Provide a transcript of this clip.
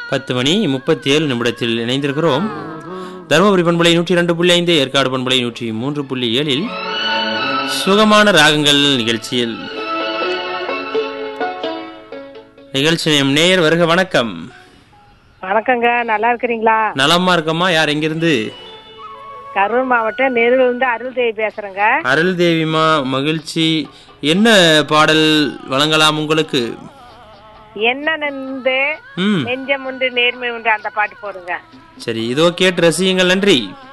பத்து மணி முப்பத்தி ஏழு நிமிடத்தில் இணைந்திருக்கிறோம் தருமபுரி பண்பலை நூற்றி இரண்டு புள்ளி ஐந்து ஏற்காடு பண்பலை நூற்றி மூன்று புள்ளி ஏழில் சுகமான ராகங்கள் நிகழ்ச்சியில் நிகழ்ச்சி நேயம் நேயர் வருக வணக்கம் வணக்கங்க நல்லா இருக்கிறீங்களா நலமா இருக்கம்மா யார் எங்கிருந்து கரூர் மாவட்டம் நெருவில் இருந்து அருள் தேவி பேசுறேங்க அருள் தேவிமா மகிழ்ச்சி என்ன பாடல் வழங்கலாம் உங்களுக்கு என்ன நின்று ம் நெஞ்சம் உண்டு நேர்மை உண்டு அந்த பாட்டு போடுங்க சரி இதோ கேட்டு ரசியுங்கள் நன்றி